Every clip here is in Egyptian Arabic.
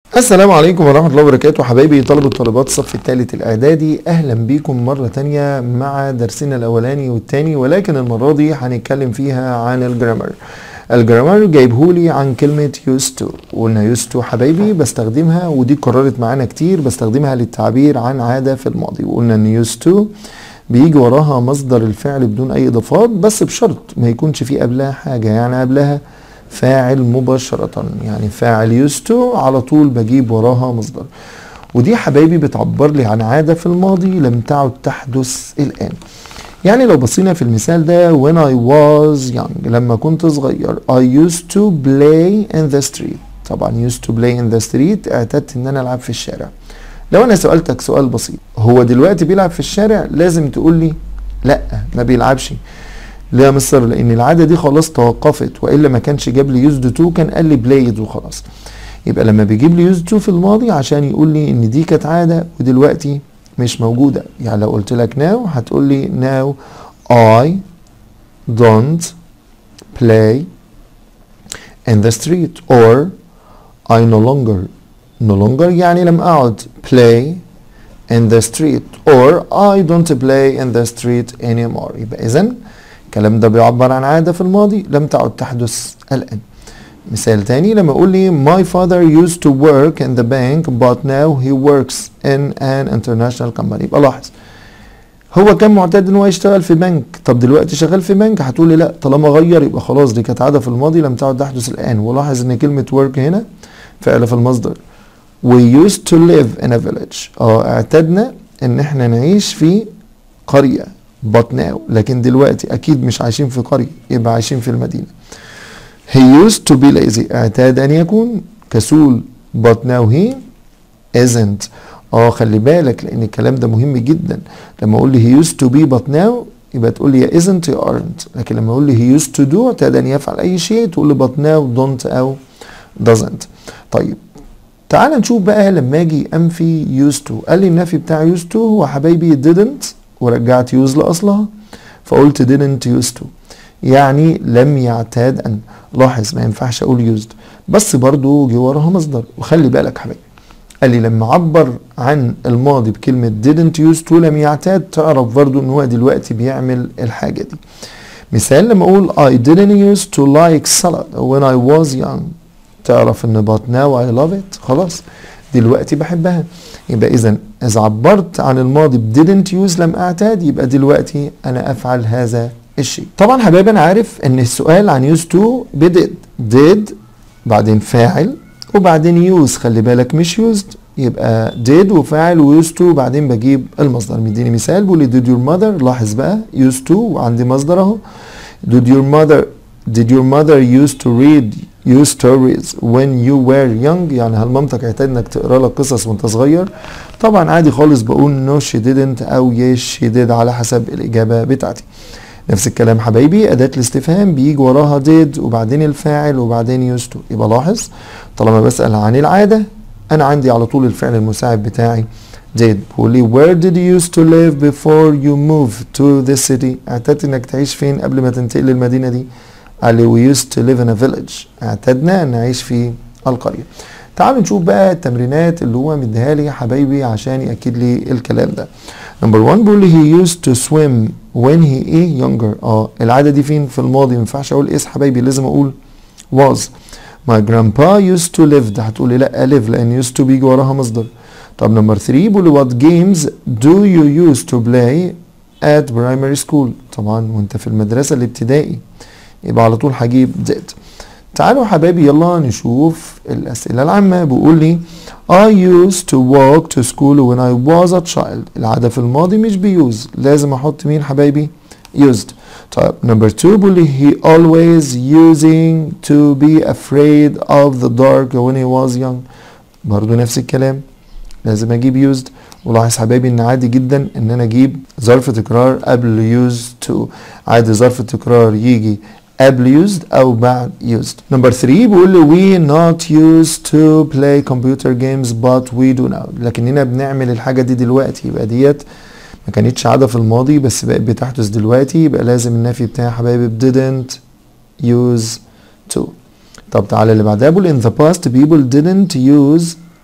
السلام عليكم ورحمة الله وبركاته حبايبي طلبة طالبات الصف الثالث الإعدادي أهلا بيكم مرة تانية مع درسنا الأولاني والتاني ولكن المرة دي هنتكلم فيها عن الجرامر الجرامر جايبهولي عن كلمة used to وقلنا used to حبايبي بستخدمها ودي اتكررت معانا كتير بستخدمها للتعبير عن عادة في الماضي وقلنا ان used to بيجي وراها مصدر الفعل بدون أي إضافات بس بشرط ما يكونش فيه قبلها حاجة يعني قبلها فاعل مباشرة يعني فاعل used to على طول بجيب وراها مصدر ودي حبايبي بتعبر لي عن عادة في الماضي لم تعد تحدث الآن يعني لو بصينا في المثال ده when I was young لما كنت صغير I used to play in the street طبعا used to play in the street اعتدت ان انا العب في الشارع لو انا سألتك سؤال بسيط هو دلوقتي بيلعب في الشارع لازم تقول لي لا ما بيلعبش ليه يا مستر لان العاده دي خلاص توقفت والا ما كانش جاب لي يوزد تو كان قال لي بلايد وخلاص يبقى لما بيجيب لي يوزد تو في الماضي عشان يقول لي ان دي كانت عاده ودلوقتي مش موجوده يعني لو قلت لك ناو هتقول لي ناو I don't play in the street or I no longer no longer يعني لم أعد play in the street or I don't play in the street anymore يبقى إذن الكلام ده بيعبر عن عادة في الماضي لم تعد تحدث الآن مثال تاني لما أقول لي my father used to work in the bank but now he works in an international company يبقى لاحظ هو كان معتاد ان هو يشتغل في بنك طب دلوقتي شغال في بنك هتقول لي لا طالما غير يبقى خلاص دي كانت عاده في الماضي لم تعد تحدث الان ولاحظ ان كلمه work هنا فعل في المصدر we used to live in a village اه اعتدنا ان احنا نعيش في قريه but now لكن دلوقتي اكيد مش عايشين في قريه يبقى عايشين في المدينه he used to be lazy اعتاد ان يكون كسول but now he isn't اه خلي بالك لان الكلام ده مهم جدا لما اقول لي he used to be but now يبقى تقول لي يا isn't يا aren't لكن لما اقول لي he used to do اعتاد ان يفعل اي شيء تقول لي but now don't او doesn't طيب تعال نشوف بقى لما اجي انفي used to قال لي النفي بتاع used to هو حبايبي didn't ورجعت use لاصلها فقلت didn't used to يعني لم يعتاد ان لاحظ ما ينفعش اقول used بس برضو جه وراها مصدر وخلي بالك حبايبي قال لي لما عبر عن الماضي بكلمة didn't used to لم يعتاد تعرف برضو ان هو دلوقتي بيعمل الحاجة دي مثال لما اقول I didn't used to like salad when I was young تعرف ان but now I love it خلاص دلوقتي بحبها يبقى اذا اذا عبرت عن الماضي ب didn't use لم اعتاد يبقى دلوقتي انا افعل هذا الشيء طبعا حبايبي انا عارف ان السؤال عن used to بدid did بعدين فاعل وبعدين use خلي بالك مش used يبقى did وفاعل و used to بعدين بجيب المصدر مديني مثال بيقول لي did your mother لاحظ بقى used to وعندي مصدر اهو did your mother did your mother used to read you stories when you were young يعني هل مامتك اعتاد انك تقرا لك قصص وانت صغير طبعا عادي خالص بقول no she didn't او yes she did على حسب الاجابه بتاعتي نفس الكلام حبايبي أداة الاستفهام بيجي وراها did وبعدين الفاعل وبعدين used to يبقى لاحظ طالما بسأل عن العادة أنا عندي على طول الفعل المساعد بتاعي did بيقول لي where did you used to live before you moved to the city اعتدت انك تعيش فين قبل ما تنتقل للمدينة دي قال لي we used to live in a village اعتدنا ان نعيش في القرية تعالوا نشوف بقى التمرينات اللي هو مديها لي يا حبايبي عشان يأكد لي الكلام ده نمبر 1 بيقول لي he used to swim when he is younger اه العادة دي فين في الماضي ما ينفعش اقول اس حبايبي لازم اقول was my grandpa used to live ده هتقولي لا live لان used to بيجي وراها مصدر طب نمبر 3 بيقول لي what games do you used to play at primary school طبعا وانت في المدرسة الابتدائي يبقى على طول هجيب did تعالوا حبايبي يلا نشوف الأسئلة العامة بيقول لي I used to walk to school when I was a child العادة في الماضي مش بيوز لازم أحط مين حبايبي used طيب نمبر 2 بيقول لي he always using to be afraid of the dark when he was young برضو نفس الكلام لازم أجيب used ولاحظ حبايبي ان عادي جدا ان انا اجيب ظرف تكرار قبل used to عادي ظرف التكرار يجي قبل used او بعد used نمبر 3 بيقول لي we not used to play computer games but we do now لكننا بنعمل الحاجه دي دلوقتي يبقى ديت ما كانتش عاده في الماضي بس بقت بتحدث دلوقتي يبقى لازم النفي بتاعي يا حبايبي didn't use to طب تعالى اللي بعدها بيقول in the past people didn't use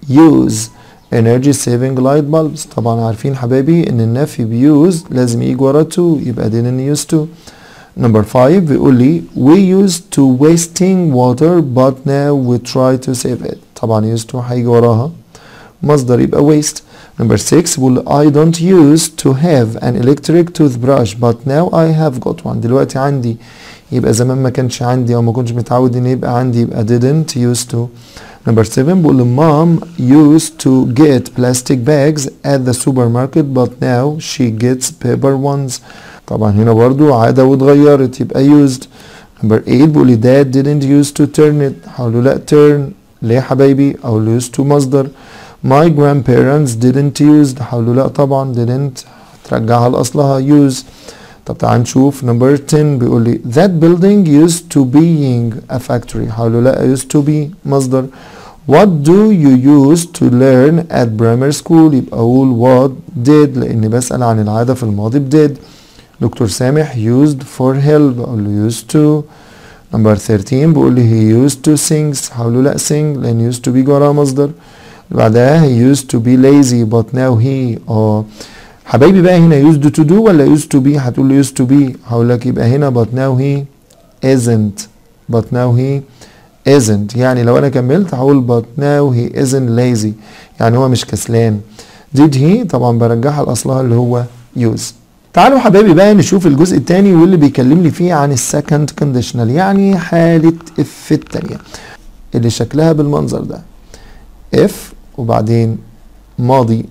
use energy saving light bulbs طبعا عارفين حبايبي ان النفي بيوز لازم يجي ورا to يبقى didn't use to number 5 بيقول لي we used to wasting water but now we try to save it طبعا used to هيجي وراها مصدر يبقى waste number 6 بيقول I don't use to have an electric toothbrush but now I have got one دلوقتي عندي يبقى زمان ما كانش عندي او ما كنتش متعود ان يبقى عندي يبقى didn't used to number 7 بيقول mom used to get plastic bags at the supermarket but now she gets paper ones طبعا هنا برضو عادة واتغيرت يبقى used number 8 بيقول لي dad didn't use to turn it هقول له لا turn ليه يا حبايبي اقول له used to مصدر my grandparents didn't use هقول له لا طبعا didn't ترجعها لاصلها use طب تعال نشوف نمبر 10 بيقول لي that building used to being a factory هقول له لا used to be مصدر what do you use to learn at primary school يبقى اقول what did لاني بسأل عن العادة في الماضي ب did دكتور سامح used for help اقول له used to نمبر 13 بيقول لي he used to sing هقول له لا sing لان used to be جواها مصدر بعدها he used to be lazy but now he اه حبايبي بقى هنا used to do ولا used to be هتقول لي used to be هقول لك يبقى هنا but now he isn't but now he isn't يعني لو انا كملت هقول but now he isn't lazy يعني هو مش كسلان did he طبعا برجعها لاصلها اللي هو use تعالوا حبايبي بقى نشوف الجزء الثاني واللي بيكلمني فيه عن السكند كونديشنال يعني حالة اف الثانية اللي شكلها بالمنظر ده اف وبعدين ماضي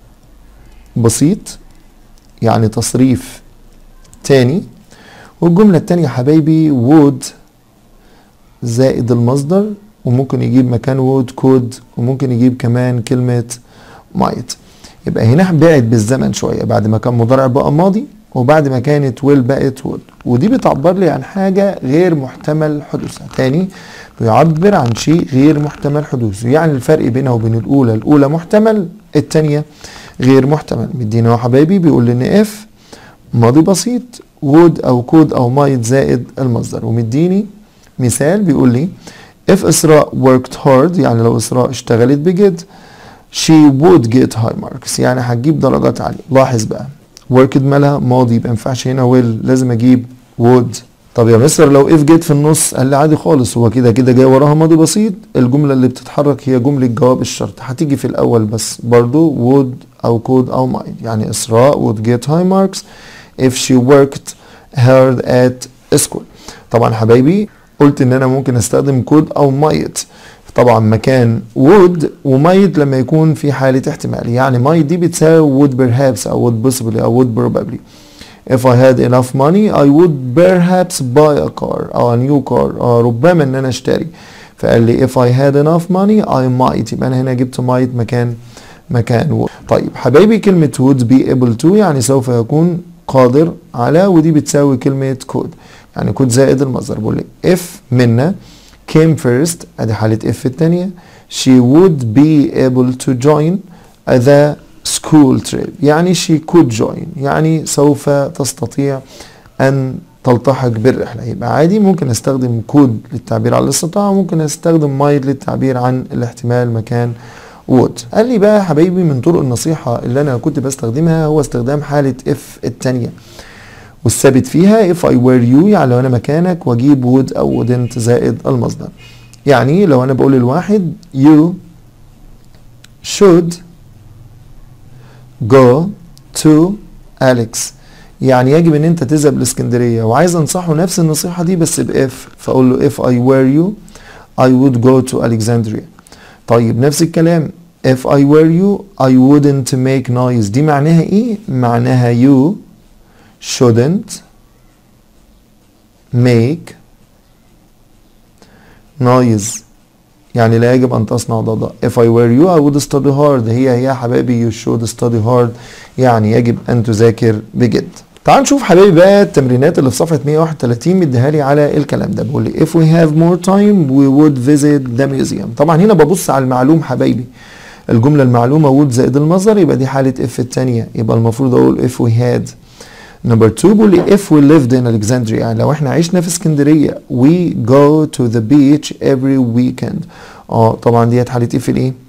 بسيط يعني تصريف تاني والجملة التانية حبايبي would زائد المصدر وممكن يجيب مكان would كود وممكن يجيب كمان كلمة might يبقى هنا بعد بالزمن شوية بعد ما كان مضارع بقى ماضي وبعد ما كانت will بقت would ودي بتعبر لي عن حاجة غير محتمل حدوثها تاني بيعبر عن شيء غير محتمل حدوثه يعني الفرق بينها وبين الأولى الأولى محتمل التانية غير محتمل مدينا يا حبايبي بيقول لي ان اف ماضي بسيط would او كود او might زائد المصدر ومديني مثال بيقول لي if اسراء worked hard يعني لو اسراء اشتغلت بجد she would get high marks يعني هتجيب درجات عالية لاحظ بقى worked مالها ماضي يبقى ينفعش هنا will لازم اجيب would طب يا مستر لو if جيت في النص قال لي عادي خالص هو كده كده جاي وراها ماضي بسيط الجمله اللي بتتحرك هي جمله جواب الشرط هتيجي في الاول بس برضو would او could او might يعني اسراء would get high marks if she worked hard at school طبعا حبايبي قلت ان انا ممكن استخدم could او might طبعا مكان would وmight لما يكون في حالة احتمال يعني might دي بتساوي would perhaps او would possibly او would probably if I had enough money I would perhaps buy a car أو a new car أو ربما إن أنا أشتري فقال لي if I had enough money I might يبقى أنا هنا جبت might مكان مكان would طيب حبايبي كلمة would be able to يعني سوف يكون قادر على ودي بتساوي كلمة could يعني could زائد المصدر بقول لي if منا came first ادي حالة if الثانية she would be able to join the school trip يعني she could join يعني سوف تستطيع أن تلتحق بالرحلة يبقى عادي ممكن استخدم كود للتعبير عن الاستطاعة ممكن استخدم مايد للتعبير عن الاحتمال مكان would قال لي بقى حبايبي من طرق النصيحة اللي أنا كنت بستخدمها هو استخدام حالة if التانية والثابت فيها if I were you يعني لو أنا مكانك وأجيب would أو wouldn't زائد المصدر يعني لو أنا بقول للواحد you should go to Alex يعني يجب ان انت تذهب الاسكندرية وعايز انصحه نفس النصيحة دي بس باف فاقول له if I were you I would go to Alexandria طيب نفس الكلام if I were you I wouldn't make noise دي معناها ايه معناها you shouldn't make noise يعني لا يجب أن تصنع ضوضاء if I were you I would study hard هي هي حبايبي you should study hard يعني يجب أن تذاكر بجد تعال نشوف حبايبي بقى التمرينات اللي في صفحة 131 مديها لي على الكلام ده بيقول لي if we have more time we would visit the museum طبعا هنا ببص على المعلوم حبايبي الجملة المعلومة would زائد المصدر يبقى دي حالة if الثانية يبقى المفروض أقول if we had نمبر 2 بيقول لي if we lived in Alexandria يعني لو احنا عشنا في اسكندريه we go to the beach every weekend اه طبعا ديت حاله if الايه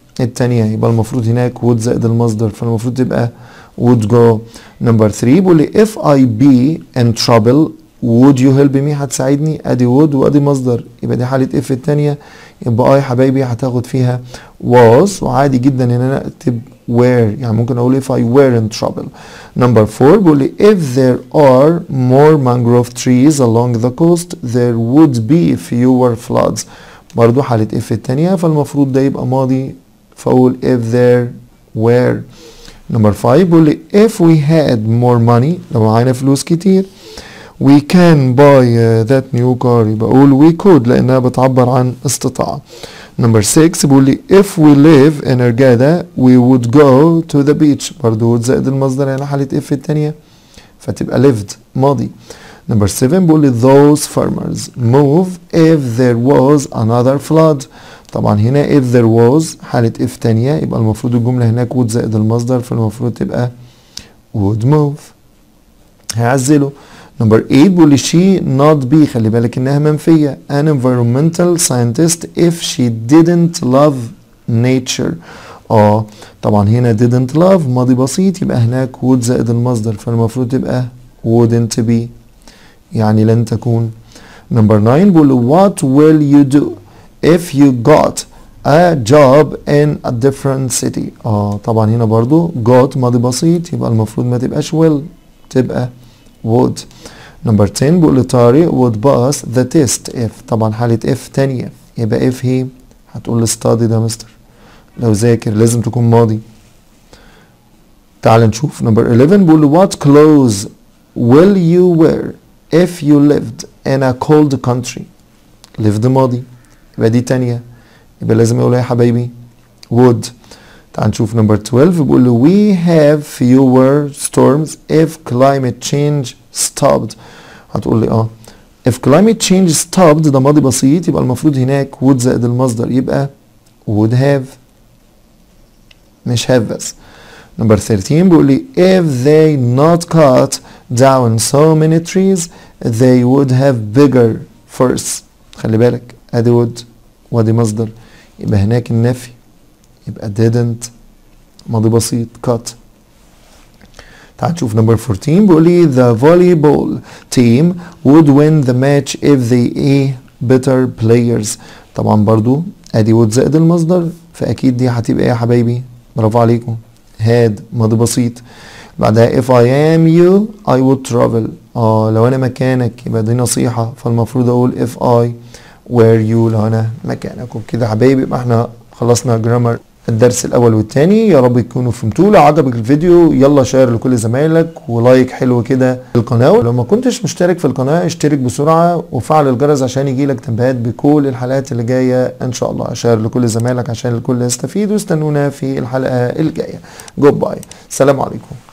التانية يبقى المفروض هناك would زائد المصدر فالمفروض تبقى would go number 3 بيقول لي if I be in trouble would you help me هتساعدني ادي would وادي مصدر يبقى دي حالة if التانية يبقى I حبايبي هتاخد فيها was وعادي جدا ان انا اكتب where يعني ممكن اقول if I were in trouble number 4 بيقول لي if there are more mangrove trees along the coast there would be fewer floods برضو حالة if التانية فالمفروض ده يبقى ماضي فاقول if there were number 5 بيقول لي if we had more money لو معانا فلوس كتير we can buy uh, that new car يبقى اقول we could لانها بتعبر عن استطاعة number 6 بيقول لي if we live in Argada we would go to the beach برضو would زائد المصدر يعني حالة if التانية فتبقى lived ماضي number 7 بيقول لي those farmers move if there was another flood طبعا هنا if there was حالة if تانية يبقى المفروض الجملة هناك would زائد المصدر فالمفروض تبقى would move هيعزله نمبر 8 بيقول لي she not be خلي بالك انها منفية an environmental scientist if she didn't love nature اه طبعا هنا didn't love ماضي بسيط يبقى هناك would زائد المصدر فالمفروض تبقى wouldn't be يعني لن تكون نمبر 9 بيقول لي what will you do if you got a job in a different city اه طبعا هنا برضو got ماضي بسيط يبقى المفروض ما تبقاش will تبقى would نمبر 10 بيقول لي طارق would pass the test if طبعا حالة if تانية يبقى if he هتقول لي study ده مستر لو ذاكر لازم تكون ماضي تعال نشوف نمبر 11 بيقول لي what clothes will you wear if you lived in a cold country lived ماضي يبقى دي تانية يبقى لازم اقول يا حبايبي would تعال نشوف نمبر 12 بيقول له we have fewer storms if climate change stopped هتقول لي اه if climate change stopped ده ماضي بسيط يبقى المفروض هناك would زائد المصدر يبقى would have مش have بس نمبر 13 بيقول لي if they not cut down so many trees they would have bigger forests خلي بالك ادي would وادي مصدر يبقى هناك النفي يبقى didn't ماضي بسيط cut تعال نشوف نمبر 14 بيقول لي the volleyball team would win the match if they a better players طبعا برضو ادي would زائد المصدر فاكيد دي هتبقى ايه يا حبايبي برافو عليكم had ماضي بسيط بعدها if I am you I would travel اه لو انا مكانك يبقى دي نصيحة فالمفروض اقول if I were you لو انا مكانك وبكده يا حبايبي يبقى احنا خلصنا جرامر الدرس الاول والثاني يا رب تكونوا فهمتوه لو عجبك الفيديو يلا شير لكل زمايلك ولايك حلو كده للقناه ولو ما كنتش مشترك في القناه اشترك بسرعه وفعل الجرس عشان يجيلك تنبيهات بكل الحلقات اللي جايه ان شاء الله شير لكل زمايلك عشان الكل يستفيد واستنونا في الحلقه الجايه جود باي السلام عليكم